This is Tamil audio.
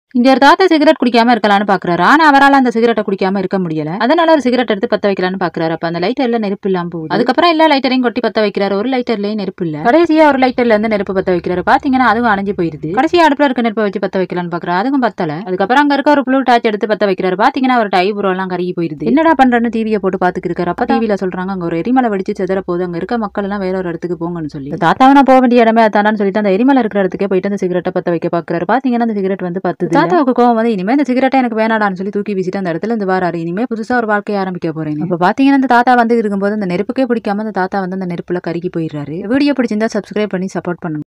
இங்க ஒரு தாத்தா சிகரெட் குடிக்காம இருக்கலாம்னு பாக்குறாரு ஆனா அவரால் அந்த சிகரெட்டை குடிக்காம இருக்க முடியல அதனால ஒரு சிகரெட் எடுத்து பத்த வைக்கலாம்னு பாக்குறாரு அப்ப அந்த லைட்டர்ல நெருப்பு இல்லாம போகுது அதுக்கப்புறம் எல்லா லைட்டரையும் கொட்டி பத்த வைக்கிறாரு ஒரு லைட்டர்லயும் நெருப்பு இல்ல கடைசியா ஒரு லைட்டர்ல இருந்து நெருப்பு பத்த வைக்கிறாரு பாத்தீங்கன்னா அதுவும் அணைஞ்சு போயிருது கடைசியா அடுப்புல இருக்க நெருப்பை வச்சு பத்த வைக்கலாம்னு பாக்குறாரு அதுவும் பத்தல அதுக்கப்புறம் அங்க இருக்க ஒரு ப்ளூ டார்ச் எடுத்து பத்த வைக்கிறாரு பாத்தீங்கன்னா ஒரு டைபுரோ எல்லாம் கருகி போயிருது என்னடா பண்றேன்னு டிவியை போட்டு பாத்துக்கு இருக்காரு அப்ப டிவில சொல்றாங்க அங்க ஒரு எரிமலை வெடிச்சு செதற போது அங்க இருக்க மக்கள் எல்லாம் வேற ஒரு இடத்துக்கு போங்கன்னு சொல்லி இந்த தாத்தாவை நான் போக வேண்டிய இடமே அதானு சொல்லிட்டு அந்த எரிமலை இருக்கிற இடத்துக்கே போயிட்டு அந்த சிகரெட்டை பத்த வைக்க பாக்குறாரு பாத்தீங்கன்னா அந்த சிகரெட் வந்து பத்து தாத்தாவுக்கு கோவம் வந்து இனிமே இந்த சிகரெட்டை எனக்கு வேணாடான்னு சொல்லி தூக்கி வீசிட்டு அந்த இடத்துல இருந்து வாராரு இனிமே புதுசா ஒரு வாழ்க்கையை ஆரம்பிக்க போறேன் அப்ப பாத்தீங்கன்னா அந்த தாத்தா வந்து இருக்கும்போது அந்த நெருப்புக்கே பிடிக்காம அந்த தாத்தா வந்து அந்த நெருப்புல கருகி போயிடுறாரு வீடியோ பிடிச்சிருந்தா சப்ஸ்கிரைப் பண்ணி சப்போர்ட் பண்ணுங்க